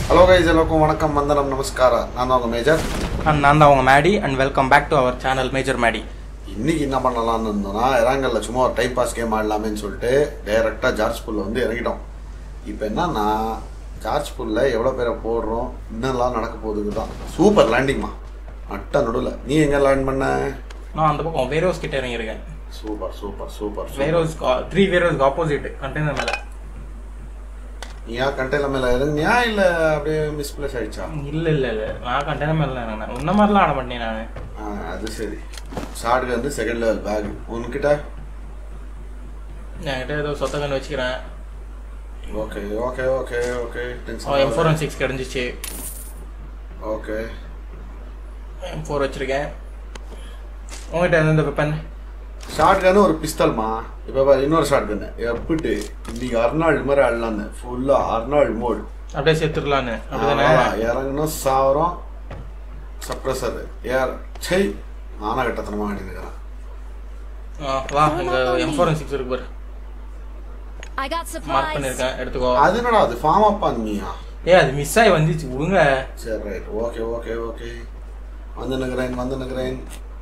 Hello guys எல்லாருக்கும் வணக்கம் வந்தனம் நமஸ்கார நான் தான் உங்கள் மேஜர் அண்ட் நான் தான் உங்க Maddy and welcome back to our channel major Maddy இன்னைக்கு என்ன பண்ணலாம்னு இருந்தோம்னா இறங்கல்ல சும்மா ஒரு டைம் பாஸ் கேம் ஆடலாமேன்னு சொல்லிட்டு டைரெக்டாக ஜார்ஜ் புல்ல வந்து இறங்கிட்டோம் இப்போ என்னன்னா ஜார்ஜ் புல்ல எவ்வளோ பேரை போடுறோம் என்னெல்லாம் நடக்க போகுதுன்னு தான் சூப்பர் லேண்டிங்மா நட்ட நடுவில் நீ எங்கே லேண்ட் பண்ண நான் அந்த பக்கம் வேரோஸ் கிட்ட இறங்கியிருக்கேன் சூப்பர் சூப்பர் சூப்பர் வேரோஸ் த்ரீ வேரோஸ்க்கு ஆப்போசிட் கண்டெய்னர் மேல நீயா கண்டையில் மேலே இறங்கினியா இல்லை அப்படியே மிஸ்பிளேஸ் ஆயிடுச்சா இல்ல இல்ல இல்ல நான் கண்டெய்னர் மேல தான் இறங்கினேன் உன்ன மாதிரிலாம் ஆட மாட்டேன் நான் ஆ, அது சரி ஷார்ட் வந்து செகண்ட் லெவல் பேக் உன்கிட்ட என்கிட்ட ஏதோ சொத்த கண்ணு வச்சுக்கிறேன் okay okay okay okay M four one six கிடஞ்சிச்சு ஓகே எம் ஃபோர் வச்சிருக்கேன் உங்ககிட்ட எந்த வெப்பன் ஷார்ட் கன்னு ஒரு பிஸ்தல்மா இப்போ பாரு இன்னொரு ஷார்ட் கன்னு எப்பிட்டு இன்னைக்கு அறுநாள் மாதிரி ஆடலான்னு ஃபுல்லாக அறுநாள் மோடு அப்படியே செத்துடலான்னு அப்படிதானே இறங்கணும் சாவரம் சப்ரஸர் ஏர் சை நானா கட்டத்தனமாக ஆடினுக்கிறேன் ஆ, வா இங்க எம் ஃபோர் ஒன் சிக்ஸ் இருக்கு பாரு I got மார்க் supplies. பண்ணிருக்கேன் எடுத்துக்கோ அது என்னடா அது ஃபார்ம் அப் பண்ணியா ஏ அது மிஸ் ஆகி வந்துச்சு விடுங்க சரி ரைட் ஓகே ஓகே ஓகே வந்து நிற்கிறேன் வந்து நிற்கிறேன்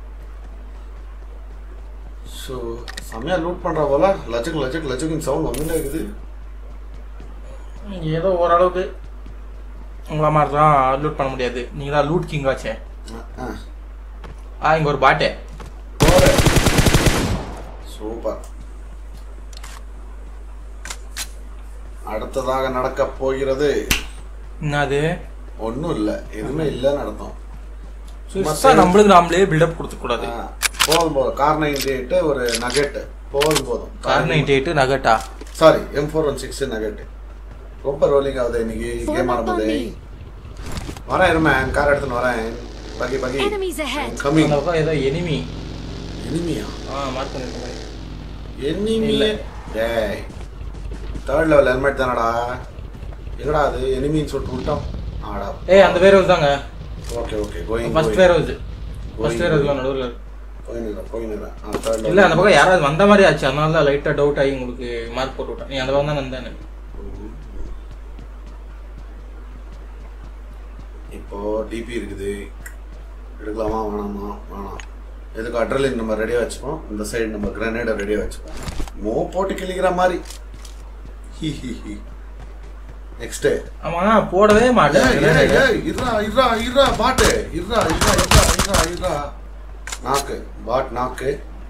ஸோ செம்மையாக லூட் பண்ணுற போல லட்சக்கு லட்சக்கு லட்சக்குன்னு சவுண்ட் வந்துட்டே இருக்குது ஏதோ ஓரளவுக்கு உங்கள மாதிரி தான் லூட் பண்ண முடியாது நீங்க தான் லூட் கிங் ஆச்சே ஆ ஆ இங்க ஒரு பாட்டு போடு சூப்பர் அடுத்ததாக நடக்க போகிறது என்னது ஒன்றும் இல்லை எதுவுமே இல்லைன்னு அர்த்தம் சும்மா நம்மளுக்கு நாமளே பில்டப் கொடுத்துக்க கூடாது ஆ, போதும் போதும் கார் நைன்டி எயிட்டு ஒரு நகெட்டு போதும் போதும் கார் நைன்டி எயிட் நகட்டா sorry M four one six nugget ரொம்ப ரோலிங் ஆகுது இன்னைக்கு Form கேம் up ஆடும்போது on me. வரேன் இருமேன் கார் எடுத்துன்னு வரேன் பகி பகி Enemies ahead. கம்மிங் அந்த பக்கம் ஏதோ எனிமி இனிமையா ஆ மார்க் பண்ணிருக்க மாதிரி எனிமி இல்ல. டேய் தேர்ட் லெவல் ஹெல்மெட் தானடா எங்கடா அது எனிமின்னு சொல்லிட்டு விட்டோம் ஆடா ஏய் அந்த வேர் ஹவுஸ் தாங்க okay okay going first warehouse first வேர் ஹவுஸ்ல நடுவில் போயினுறேன் போயினுறேன் ஆ தேர்ட் இல்ல அந்த பக்கம் யாராவது வந்த மாதிரி ஆச்சு அதனால தான் லைட்டா டவுட் ஆகி உங்களுக்கு மார்க் போட்டு விட்டேன் நீ அந்த பக்கம் தான் வந்தானே இப்போ டிபி இருக்குது எடுக்கலாமா வேணாமா வேணாம் எதுக்கு அட்ரலின் நம்ம ரெடியாக வச்சுப்போம் இந்த சைடு நம்ம கிரனேடை ரெடியாக வச்சுப்போம் மோ போட்டு கிழிக்கிற மாதிரி ஹி ஹி ஹி நெக்ஸ்ட்டு ஆமா போடவே மாட்டேன் இருறா இருறா இருறா பாட்டு இருறா இருறா இருறா இருறா இருறா நாக்கு பாட் நாக்கு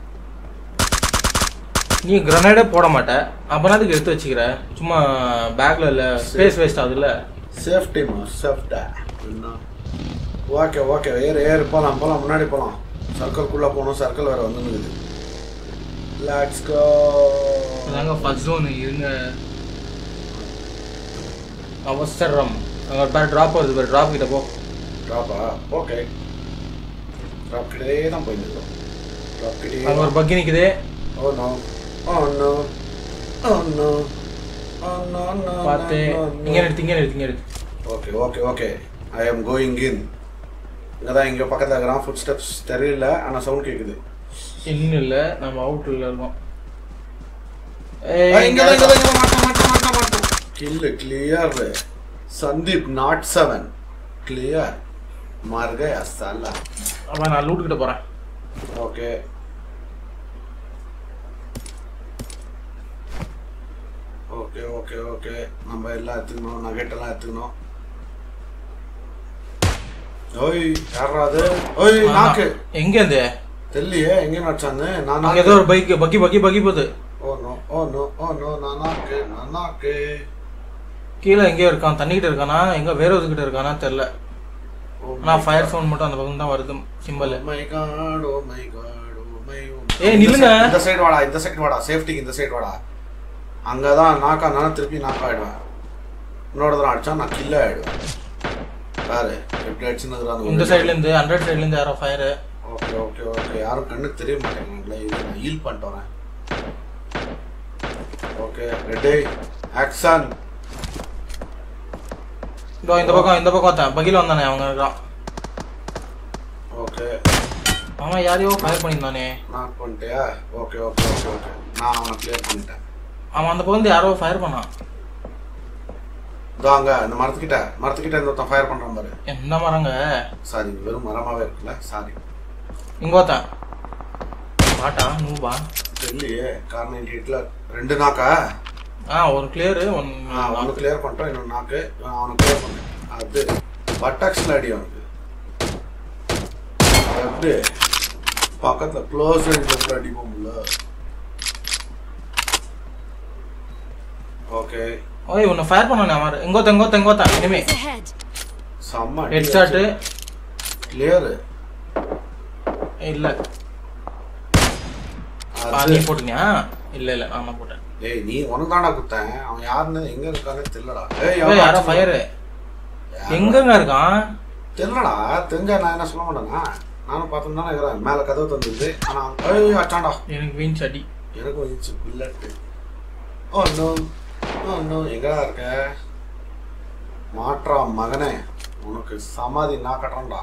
நீ கிரனேடே போட மாட்ட அப்பனா அதுக்கு எடுத்து வச்சுக்கிற சும்மா பேக்ல இல்ல ஸ்பேஸ் வேஸ்ட் ஆகுதுல்ல சேஃப்டிமா சேஃப்டா என்ன ஓகே ஓகே ஏறு ஏறு போகலாம் போகலாம் முன்னாடி போகலாம் சர்க்கிள்குள்ளே போகணும் சர்க்கிள் வேறு வந்துருக்குது லெட்ஸ் கோ அதாங்க ஃபர்ஸ்ட் ஜோன் இருங்க அவசரம் அங்க ஒரு பேர் டிராப் வருது பேர் டிராப் கிட்ட போ ட்ராப்பா ஓகே ட்ராப் கிட்டே தான் போயிருந்தோம் ட்ராப் கிட்டே அங்க ஒரு பக்கி நிக்குது oh no oh no oh no oh no no பார்த்து இங்க நிறுத்து இங்க நிறுத்து இங்க நிறுத்து okay okay okay I am going in இங்கே தான் இங்கே பக்கத்தில் இருக்கிறான் ஃபுட் ஸ்டெப்ஸ் தெரியல ஆனால் சவுண்ட் கேட்குது இன்னும் இல்ல நம்ம அவுட்ல இருக்கோம் இங்கே ஏய், இங்கே தான் இங்கே தான் இங்கே மாட்டோம் மாட்டோம் மாட்டோம் மாட்டோம் kill clear Sandeep not seven clear மார்க அஸ்ஸாலா அப்ப நான் லூட் கிட்ட போறேன் ஓகே ஓகே ஓகே ஓகே நம்ம எல்லாம் எடுத்துக்கணும் நகைட்டெல்லாம் எடுத்துக்கணும் ஓய் யாரா அது ஓய் நாக்கு எங்க இருந்து தெரியலையே எங்க நடிச்சாந்து நான் அங்க ஏதோ ஒரு பைக் பக்கி பக்கி பக்கி போகுது oh no oh no oh no நான் நாக்கு நான் நாக்கு கீழே எங்கேயோ இருக்கான் தண்ணிக்கிட்ட இருக்கானா எங்க வேற ஒரு கிட்ட இருக்கானா தெரியல நான் ஃபயர் சவுண்ட் மட்டும் அந்த பக்கம் தான் வருது simple my god oh my god oh my ஏய், நில்லுங்க. இந்த சைடு வாடா இந்த சைடு வாடா சேஃப்டிக்கு இந்த சைடு வாடா அங்கதான் நாக்கா நான் திருப்பி நாக்கா ஆயிடுவேன் இன்னொரு தடவை அடிச்சா நான் கில்ல ஆயிடுவேன் பாரு எப்படி அடிச்சுன்னு இந்த சைடுல இருந்து ஹண்ட்ரட் சைடுல இருந்து யாரோ ஃபயர் ஓகே ஓகே ஓகே யாரும் கண்ணுக்கு தெரிய மாட்டேங்குங்களே இது நான் ஹீல் பண்ணிட்டு வரேன் ஓகே ரெடி ஆக்ஷன் இதோ இந்த பக்கம் இந்த பக்கம் ஒருத்தன் பகில வந்தானே அவங்க இருக்கான் ஓகே அவன் யாரையோ ஃபயர் பண்ணியிருந்தானே நாக் பண்ணிட்டியா ஓகே ஓகே ஓகே ஓகே நான் அவனை கிளியர் பண்ணிட்டேன் அவன் அந்த பக்கம் இருந்து யாரோ ஃபயர் பண்ணான் இதோ அங்க இந்த மரத்துக்கிட்ட மரத்துக்கிட்ட இந்த ஒருத்தன் ஃபயர் பண்றான் பாரு எந்த மரங்க சாரி வெறும் மரமாவே இருக்குல்ல சாரி இங்கோத்தான் பாட்டா நூபா தெரியலையே காரணம் எயிட்ல ரெண்டு நாக்கா ஆ ஒரு கிளியரு ஒன் ஆ ஒன்று கிளியர் பண்ணிட்டோம் இன்னொரு நாக்கு நான் அவனை கிளியர் பண்ணேன் அது பட்டாக்ஸில் அடி அவனுக்கு அது எப்படி பக்கத்தில் க்ளோஸ் ரேஞ்சில் அடி போகும்ல ஓகே ஓய் உன்னை ஃபயர் பண்ணனே மாதிரி எங்கோத்த எங்கோத்த எங்கோத்தா இனிமே Enemies ahead. செம்ம ஹெட் ஷாட்டு கிளியரு இல்ல ஆ, நீ போட்டுனியா இல்ல இல்ல நான் தான் போட்டேன் ஏய் நீ உனக்கு தானே குத்தேன் அவன் யாருன்னு எங்க இருக்கானே தெரியலடா ஏய் ஏய், அவன் யாரோ அடிச்சு- ஃபயரு யாரா? எங்கங்க இருக்கான் தெரியலடா தெரிஞ்சா நான் என்ன சொல்ல மாட்டேனா நானும் பார்த்து தானே இருக்கிறேன் மேலே கதவு தந்துருது ஆனால் ஏய் அச்சாண்டா எனக்கு வீண் அடி எனக்கு வந்துச்சு bullet oh no oh no எங்கடா இருக்க மாற்றா மகனே உனக்கு சமாதி நான் கட்டுறேன்டா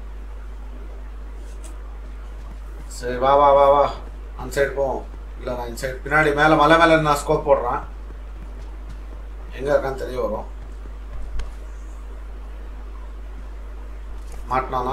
சரி வா வா வா வா அந்த சைடு போவோம் இல்லை நான் இந்த சைடு பின்னாடி மேலே மலை மேலே நான் ஸ்கோப் போடுறேன் எங்கே இருக்கான்னு தெரிய வரும் மாட்டினானா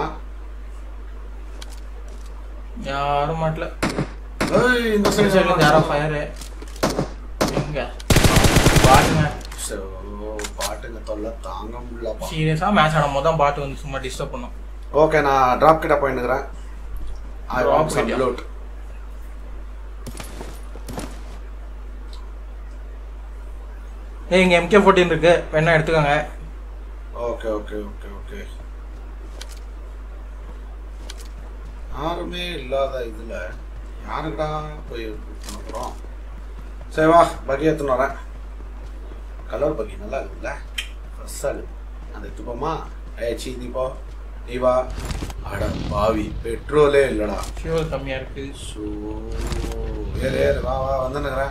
யாரும் மாட்டல ஏய் இந்த சைடுல சைடு இருந்து யாரோ ஃபயரு எங்க பாட்டுங்க சோ, பாட்டுங்க தொல்லை தாங்க முடியலப்பா சீரியஸா மேட்ச் ஆடும் போது தான் பாட்டு வந்து சும்மா டிஸ்டர்ப் பண்ணும் ஓகே நான் டிராப் கிட்ட போயினுக்கிறேன் ஐ Drop வாண்ட் சம் கிட்டயா? லூட் ஏய் இங்க எம்கே ஃபோர்டீன் இருக்கு வேணா எடுத்துக்கோங்க ஓகே ஓகே ஓகே ஓகே யாருமே இல்லாத இதுல யாருக்கடா போய் பண்ண போறோம் சரி வா பகி எடுத்துன்னு வரேன் கலர் பகி நல்லா இருக்குல்ல ஃப்ரெஷ்ஷாக இருக்குது அந்த எடுத்துப்போமா ஏ சீ நீ போ நீ வா அட பாவி பெட்ரோலே இல்லைடா ஃபியூல் கம்மியா இருக்கு ஸோ ஏறு ஏறு வா வா வந்துனுக்குறேன்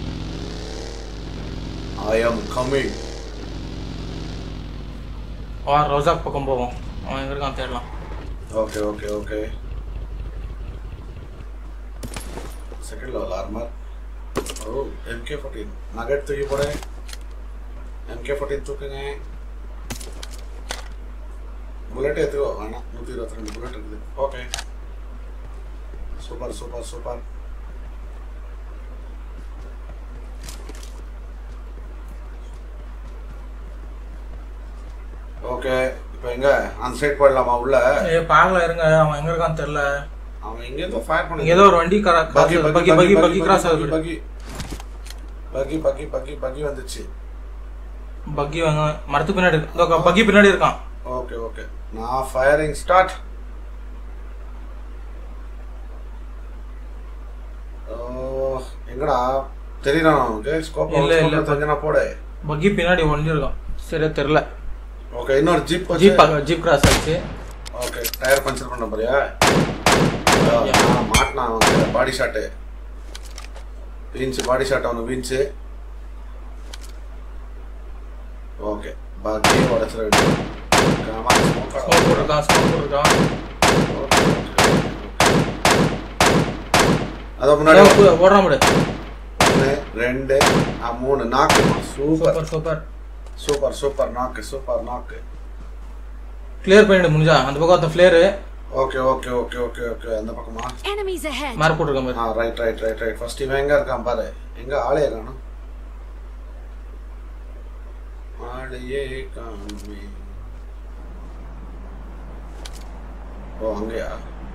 ஐ ஆம் கமிங் வா ரோசாக் பக்கம் போவோம் அவன் எங்க இருக்கான் தேடலாம் okay okay okay second level armour oh MK fourteen nugget தூக்கி போடு எம்கே ஃபோர்டீன் தூக்குங்க புல்லட் எடுத்துக்கோ வேணாம் நூற்றி இருபத்தி ரெண்டு புல்லட் இருக்குது okay super super super okay இப்போ எங்க அந்த சைடு போயிடலாமா உள்ள ஏ பார்க்கல இருங்க அவன் எங்க இருக்கான்னு தெரியல அவன் எங்கேருந்தோ ஃபயர் பண்ணி இங்க ஏதோ ஒரு வண்டி கரா பக்கி பக்கி பக்கி பக்கி கிராஸ் ஆகுது பக்கி பக்கி பக்கி பக்கி பக்கி வந்துச்சு பக்கி வாங்க மரத்து பின்னாடி இருக்கு இதோ பக்கி பின்னாடி இருக்கான் ஓகே ஓகே நான் ஃபயரிங் ஸ்டார்ட் ஓ எங்கடா தெரியல உனக்கு ஸ்கோப் இல்ல, இல்ல. தெரிஞ்சனா போடு பக்கி பின்னாடி ஒளிஞ்சு இருக்கான் சரியா தெரியல ஓகே இன்னொரு ஜீப் ஜீப் ஜீப் கிராஸ் ஆச்சு ஓகே டயர் பஞ்சர் பண்ண போறியா மாட்டினா அவனுக்கு பாடி ஷாட்டு வீஞ்சு பாடி ஷாட் அவனுக்கு வீஞ்சு ஓகே பாக்கி உடச்சிட வேண்டியது ஸ்மோக் போட்டிருக்கான் ஸ்மோக் போட்டிருக்கான் அதான் முன்னாடி அதோ ஓடுறான் விடு ஒன்று ரெண்டு ஆ, மூணு knock super super super super super knock super knock clear பண்ணிடு முடிஞ்சா அந்த பக்கம் அந்த flare okay okay okay okay okay அந்த பக்கமா Enemies ahead. மார்க் போட்டிருக்கான் பாரு ஆ right right right right first இவன் எங்க இருக்கான் பாரு எங்க ஆளையே காணும் ஆளையே காணுமே ஓ அங்கயா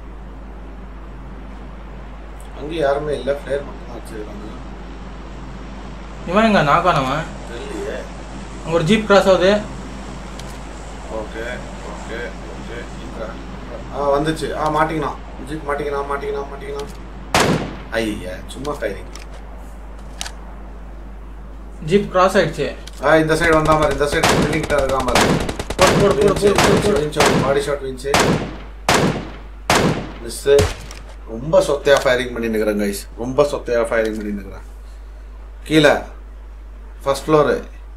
அங்க யாருமே இல்ல ஃபிளேர் மட்டும் தான் வச்சிருக்காங்க இவன் எங்க நாக்கானவன் தெரியலையே அங்க ஒரு ஜீப் கிராஸ் ஆகுது ஓகே ஓகே ஓகே ஆ வந்துச்சு ஆ மாட்டிக்கினான் ஜீப் மாட்டிக்கினான் மாட்டிக்கினான் மாட்டிக்கினான் ஐயா சும்மா ஃபயரிங் ஜீப் கிராஸ் ஆயிடுச்சு ஆ இந்த சைடு வந்தா மாதிரி இந்த சைடு பில்டிங் கிட்ட இருக்கா மாதிரி போடு போடு போடு போடு போடு போடு விஞ்சு பாடி ஷாட் விஞ்சு மிஸ் ரொம்ப சொத்தையா ஃபயரிங் பண்ணி நிக்கிறேன் கைஸ் ரொம்ப சொத்தையா ஃபயரிங் பண்ணி நிக்கிறேன் கீழே ஃபர்ஸ்ட் ஃப்ளோரு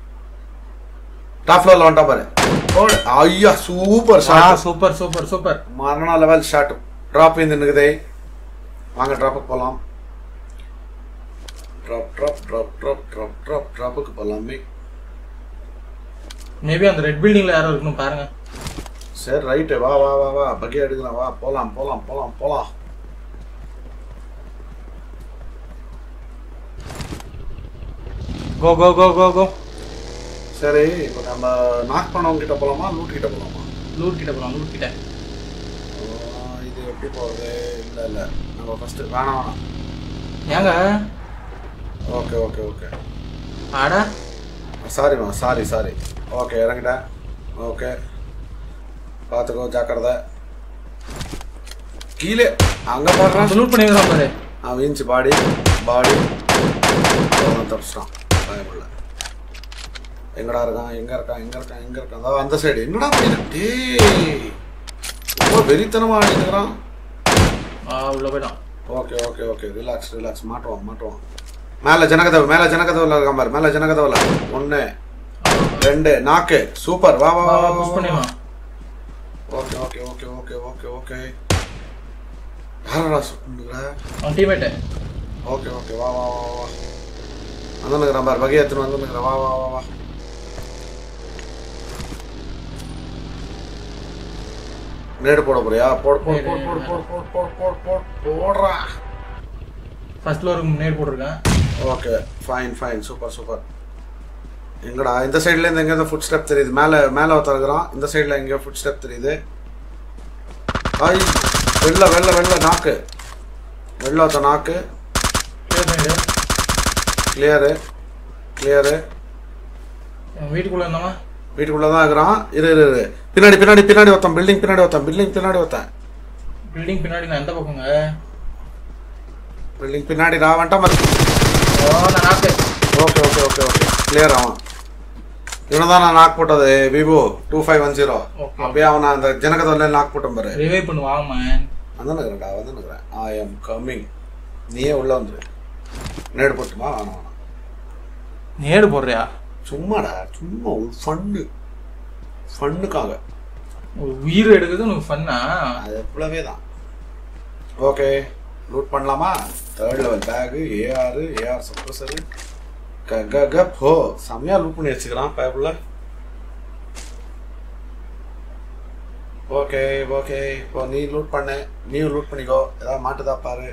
டாப் ஃப்ளோர்ல வந்துட்டா பாரு ஓடு. ஐயா சூப்பர் ஆ ஷாட் சூப்பர் சூப்பர் சூப்பர் மரண லெவல் ஷாட் ட்ராப் இந்த நிக்குதே வாங்க ட்ராப்புக்கு போகலாம் drop drop drop drop drop drop ட்ராப்புக்கு போகலாமே மேபி அந்த ரெட் பில்டிங்ல யாரோ இருக்கணும் பாருங்க சரி ரைட்டு வா வா வா வா பக்கி எடுக்கலாம் வா போலாம் போலாம் போலாம் போலாம் கோ கோ கோ கோ கோ சரி இப்போ நம்ம நாக் பண்ணவங்க கிட்ட போலாமா லூட் கிட்ட போலாமா லூட் கிட்ட போலாம் லூட் கிட்ட ஆ, இது எப்படி போகிறது இல்லை இல்லை நம்ம ஃபஸ்ட்டு வேணாம் வேணாம் ஏங்க ஓகே ஓகே ஓகே ஆடா சாரிம்மா சாரி சாரி ஓகே இறங்கிட்டேன் ஓகே பார்த்துக்கோ ஜாக்கிரதை கீழே அங்கே பாடுறான் லூட் பண்ணிடுறான் பாரு அவன் வீஞ்சு பாடி பாடி அவன் தப்பிச்சிட்டான் பயமில்ல எங்கடா இருக்கான் எங்க இருக்கான் எங்க இருக்கான் எங்க இருக்கான் அதாவது அந்த சைடு என்னடா பண்ணிட்டு டேய் ரொம்ப வெறித்தனமா ஆடிக்கிறான் ஆ உள்ள போயிட்டான் okay okay okay relax relax மாட்டுவான் மாட்டுவான் மேலே ஜனகதவு மேலே ஜனகதவில் இருக்கான் பாரு மேலே ஜனகதவில் ஒன்று ரெண்டு நாக்கு சூப்பர் வா வா வா வா புஷ் பண்ணிடலாம் okay okay okay okay okay okay யாரடா சுட்டுங்கிற அவன் டீமேட்டு ஓகே ஓகே வா வா வா வா வந்துனுக்குறேன் பார் வகை எடுத்துன்னு வந்துனுக்குறேன் வா வா வா வா நேடு போட போறியா போடு போடு போடு போடு போடு போடு போடு போடு போடு போடுறா ஃபர்ஸ்ட் ஃப்ளோருக்கு முன்னேறி போட்டிருக்கேன் okay fine fine super super எங்கடா இந்த சைடுல இருந்து எங்கேயாவது ஃபுட் ஸ்டெப் தெரியுது மேலே மேலே ஒருத்தருக்குறான் இந்த சைடில் எங்கேயோ ஃபுட் ஸ்டெப் தெரியுது ஐ வெள்ள வெள்ள வெள்ள நாக்கு வெள்ள ஒருத்த நாக்கு கிளியர் பண்ணிடு கிளியரு கிளியரு அவன் வீட்டுக்குள்ள இருந்தாமா வீட்டுக்குள்ளே தான் இருக்கிறான் இரு இரு இரு பின்னாடி பின்னாடி பின்னாடி ஒருத்தன் பில்டிங் பின்னாடி ஒருத்தன் பில்டிங் பின்னாடி ஒருத்தன் பில்டிங் பின்னாடி நான் எந்த பக்கங்க பில்டிங் பின்னாடி நான் வந்துட்டான் பாரு. ஓ நான் knock okay okay okay okay clear அவன் இவனை தான் நான் நாக் போட்டது விவோ two five one zero Okay. அப்படியே அவனை அந்த ஜனகதொல்ல நாக் போட்டேன் பாரு ரிவைவ் பண்ணு வாங்க மேன் வந்துனுக்குறேன்டா வந்துனுக்குறேன் ஐ எம் கம்மிங் நீயே உள்ள வந்துரு நேடு போட்டுமா வேணாம் வேணாம் நேடு போடுறியா சும்மாடா சும்மா ஒரு ஃபன்னு ஃபன்னுக்காக ஒரு உயிர் எடுக்கிறது உனக்கு ஃபன்னா அது எவ்வளவே தான் ஓகே லூட் பண்ணலாமா third level bag AR AR suppressor க க க போ செம்மையா லூட் பண்ணி வச்சுக்கிறான் பேபிள் ஓகே ஓகே இப்போ நீ லூட் பண்ணு நீ லூட் பண்ணிக்கோ ஏதாவது மாட்டுதா பாரு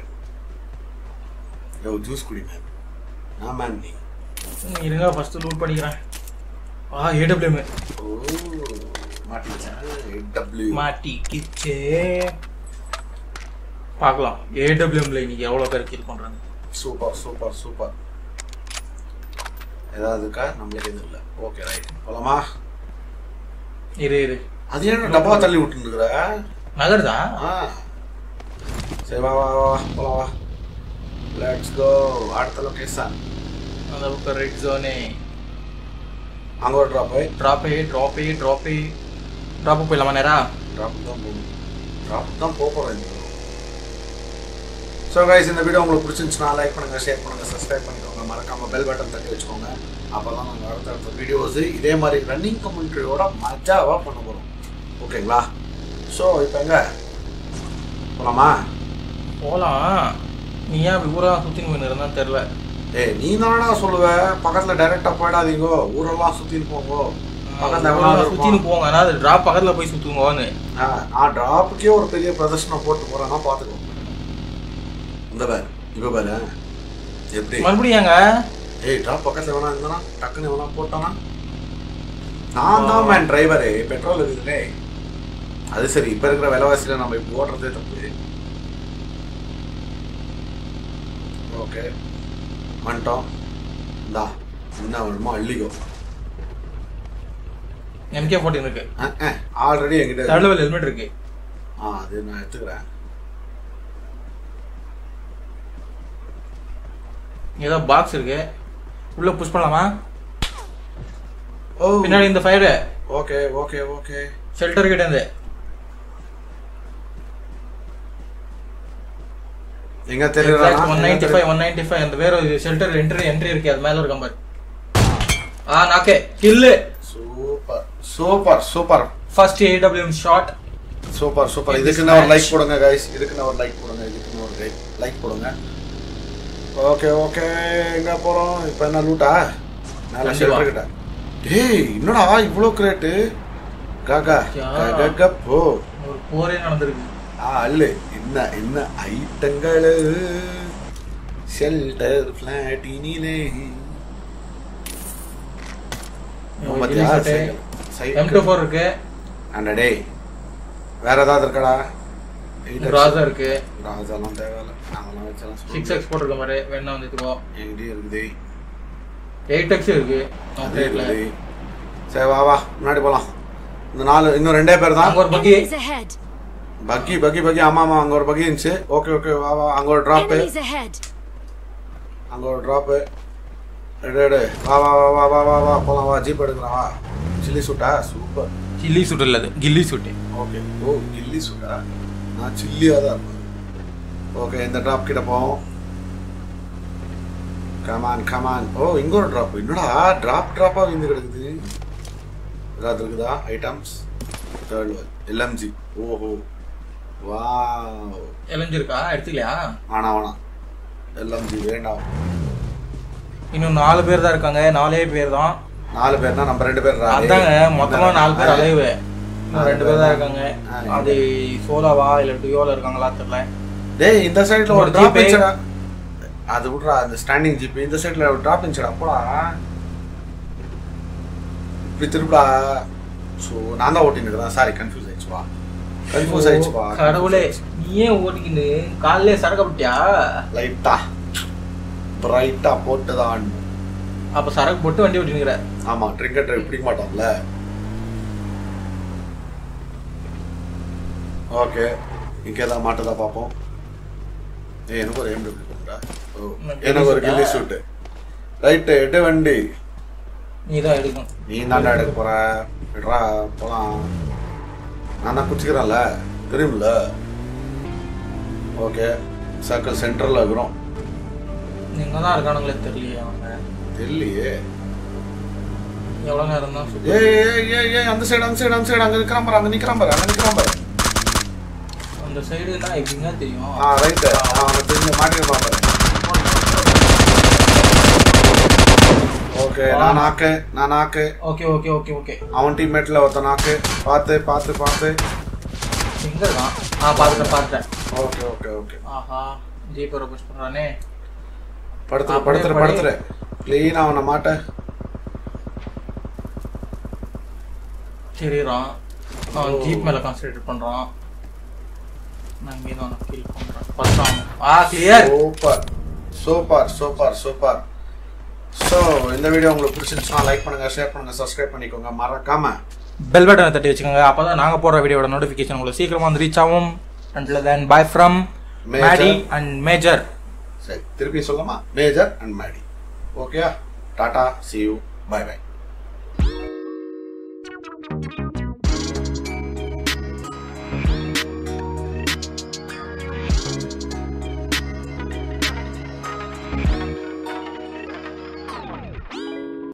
யோ ஜூஸ் குடி மேன் நான் மேன் நீ இருங்க ஃபர்ஸ்ட் லூட் பண்ணிக்கிறேன் ஆ ஏடபிள்யூஎம் ஓ மாட்டிச்சேன் டபிள்யூ மாட்டி கிச்சே பார்க்கலாம் ஏடபிள்யூஎம்ல இன்னைக்கு எவ்வளோ பேர் கில் பண்ணுறாங்க சூப்பர் சூப்பர் சூப்பர் ஏதாவது இருக்கா நம்மளுக்கு எதுவும் இல்லை ஓகே ரைட் போலாமா இரு இரு அது ஏன் டப்பா தள்ளி விட்டுருக்குற நகருதா ஆ சரி வா வா வா வா, போலாம் வா லெட்ஸ் கோ அடுத்த லொகேஷன் அந்த பக்கம் ரெட் ஜோனே அங்கே ஒரு ட்ராப் போய் ட்ராப்பே ட்ராப்பே ட்ராப்பே ட்ராப்பு போயிடலாமா நேரா ட்ராப் தான் போகணும் ட்ராப் தான் போக போகிறேன் ஸோ கைஸ் இந்த வீடியோ உங்களுக்கு பிடிச்சிருந்துச்சுன்னா லைக் பண்ணுங்கள் ஷேர் பண்ணுங்கள் சப்ஸ்கிரைப் பண்ணிக்கோங்க மறக்காமல் பெல் பட்டன் தட்டி வச்சுக்கோங்க அப்போ தான் நாங்கள் அடுத்தடுத்த வீடியோஸ் இதே மாதிரி ரன்னிங் கமெண்ட்ரியோட மஜாவாக பண்ண போகிறோம் ஓகேங்களா ஸோ இப்போ எங்க போலாமா போகலாம் நீ ஏன் அப்படி ஊரா சுற்றின்னு போய் இருந்தா தெரில ஏய் நீ தானடா சொல்லுவ பக்கத்தில் டைரெக்டாக போயிடாதீங்கோ ஊரெல்லாம் சுற்றின்னு போங்கோ பக்கத்தில் எவ்வளோ சுற்றின்னு போங்க ஆனால் அது ட்ராப் பக்கத்தில் போய் சுற்றுங்கோன்னு நான் ட்ராப்புக்கே ஒரு பெரிய பிரதர்ஷனம் போட்டு போகிறேன்னா பார்த்துக்கோ இந்த பேர் இப்போ பாரு எப்படி மறுபடியும் ஏங்க ஏய் ட்ராப் பக்கத்தில் வேணா இருந்தானா டக்குன்னு வேணா போட்டானா நான் தான் மேன் டிரைவரு பெட்ரோல் இருக்குதுலே அது சரி இப்போ இருக்கிற விலைவாசியில் நம்ம இப்போ ஓட்டுறதே தப்பு ஓகே வந்துட்டோம் இந்தா என்ன வேணுமோ அள்ளிக்கோ எம்கே ஃபோர்ட்டின் இருக்கு ஆல்ரெடி என்கிட்ட தேர்ட் இருக்கு. லெவல் ஹெல்மெட் இருக்கு ஆ அது நான் எடுத்துக்கிறேன் ஏதோ பாக்ஸ் இருக்கு உள்ள புஷ் பண்ணலாமா ஓ பின்னாடி இந்த fire okay okay okay shelter கிட்ட இருந்து எங்க தெரியல one ninety five one ninety five அந்த வேற ஷெல்டர் என்ட்ரி என்ட்ரி இருக்கு அது மேல ஒரு கம்பர் ஆ நாக்கே kill super super super first AWM shot super super In இதுக்கு this நான் ஒரு match. லைக் போடுங்க கைஸ் இதுக்கு நான் ஒரு லைக் போடுங்க இதுக்கு நான் ஒரு லைக் போடுங்க ஓகே ஓகே எங்க போறோம் இப்போ என்ன லூட்டா மேல கண்டிப்பா. ஷெல்டர் கிட்ட டேய் என்னடா இவ்வளோ கிரேட்டு காக்கா யா. கக போ ஒரு போரே நடந்திருக்கு ஆ அல்ல என்ன என்ன ஐட்டங்கள் ஷெல்டர் ஃபிளாட்டினிலே பாத்தியா எம் டூ ஃபோர் இருக்கு அண்ணா டேய் வேற ஏதாவது இருக்கடா ராசா இருக்கு ராஜாலாம் தேவையில்ல நாங்களாம் வச்சாலும் சிக்ஸ் எக்ஸ் போட்டிருக்க மாதிரி வேணா வந்து இதுவோ எங்கிட்டே இருக்குது எயிட் எக்ஸ் இருக்கு அதே இருக்குது சரி வா வா முன்னாடி போலாம் இந்த நாலு இன்னும் ரெண்டே பேர் தான் அங்க ஒரு பக்கி Enemies ahead. பக்கி பக்கி பக்கி ஆமா ஆமா அங்க ஒரு பக்கி இருந்துச்சு ஓகே ஓகே வா வா அங்க ஒரு டிராப்பு Enemies ahead. அங்க ஒரு டிராப்பு எடு எடு வா வா வா வா வா வா வா போலாம் வா ஜீப் எடுக்கலாம் வா சில்லி சூட்டா சூப்பர் சில்லி சூட் இல்ல அது கில்லி சூட்டு ஓகே ஓ கில்லி சூட்டா நான் சில்லியாக தான் இருப்பேன் ஓகே இந்த ட்ராப் கிட்ட போவோம் கமான் கமான் ஓ இங்க ஒரு ட்ராப் என்னடா ட்ராப் ட்ராப்பாக விந்து கிடக்குது ஏதாவது இருக்குதா ஐட்டம்ஸ் தேர்ட் ஒன் எல்எம்ஜி ஓஹோ வா எலஞ்சிருக்கா எடுத்துக்கலையா வேணாம் வேணாம் எல்எம்ஜி வேண்டாம் இன்னும் நாலு பேர் தான் இருக்காங்க நாலே பேர் தான் நாலு பேர்னா நம்ம ரெண்டு பேர் ராணி. அதாங்க மொத்தமா நாலு பேர் அலைவு இன்னும் ரெண்டு பேர் தான் இருக்காங்க ஆ, அது சோலாவா இல்ல டியோல இருக்காங்களா தெரியல டேய் இந்த சைடுல ஒரு ஒரு டிராப் jeep. இருந்துச்சுடா அது விட்றா அந்த ஸ்டாண்டிங் ஜீப் இந்த சைடுல ஒரு டிராப் இருந்துச்சுடா போடா இப்படி திருப்படா ஸோ நான் தான் ஓட்டின்னு இருக்கிறேன் சாரி கன்ஃபியூஸ் ஆயிடுச்சுப்பா கன்ஃபியூஸ் ஆயிடுச்சுப்பா கடவுளே நீ ஏன் ஓட்டிக்கின்னு காலையிலே சரக்கப்பட்டியா லைட்டா பிரைட்டா போட்டு தான் அப்ப சரக்கு போட்டு வண்டி ஓட்டினுக்கிற ஆமா ட்ரிங்கர் டிரைவ் பிடிக்க மாட்டோம்ல ஓகே இங்கே ஏதாவது மாட்டதா பார்ப்போம் ஏய் எனக்கு ஒரு எம்டபிள்யூ கொண்டா ஓ உனக்கு எனக்கு ஒரு கில்லி கில்லி சூட்டு ரைட்டு எட்டு வண்டி நீ தான் எடுக்கும் நீ தாண்டா எடுக்க போற விட்றா போலாம் நான் தான் குச்சிக்கிறேன்ல தெரியும்ல ஓகே சர்க்கிள் சென்டரில் இருக்கிறோம் நீங்க தான் இருக்கானுங்களே தெரியலையே அவங்க தெரியலையே எவ்வளவு நேரம் தான் சுத்தி ஏய் ஏய் ஏய் ஏய் அந்த சைடு அந்த சைடு அந்த சைடு அங்கே நிற்கிறான் பாரு அங்கே நிற்கிறான் பாரு அங்கே நிற்கிறான் பாரு அந்த சைடுனா எப்படிங்க தெரியும் ஆ ரைட்டு அவன் தெரிஞ்சு மாட்டிருப்பான் பாரு ஓகே நான் நாக்கு நான் knock okay okay okay okay அவன் டீம்மேட்டில் ஒருத்த நாக்கு பார்த்து பார்த்து பார்த்து எங்க இருக்கான் ஆ பாத்துட்டேன் பாத்துட்டேன் ஓகே ஓகே ஓகே ஆஹா ஜீப்பரை புஷ் பண்றானே படுத்துரு அப்படியே படுத்துரு படி. படுத்துரு க்ளீனாக அவனை மாட்ட தெரியுறான் அவன் ஓ. ஜீப் மேல கான்சென்ட்ரேட் பண்றான் நான் இங்கே தான் ஃபீல் பண்றேன் பத்தாம் ஆ clear super super super super so இந்த வீடியோ உங்களுக்கு பிடிச்சிருந்துச்சுன்னா லைக் பண்ணுங்க ஷேர் பண்ணுங்க சப்ஸ்கிரைப் பண்ணிக்கோங்க மறக்காம பெல் பட்டனை தட்டி வச்சுக்கோங்க அப்பதான் நாங்க போடுற வீடியோட நோட்டிஃபிகேஷன் உங்களுக்கு சீக்கிரமா வந்து ரீச் ஆகும் until then bye from Major. Maddy and major சரி திருப்பி சொல்லலாமா major and Maddy okay tata see you bye by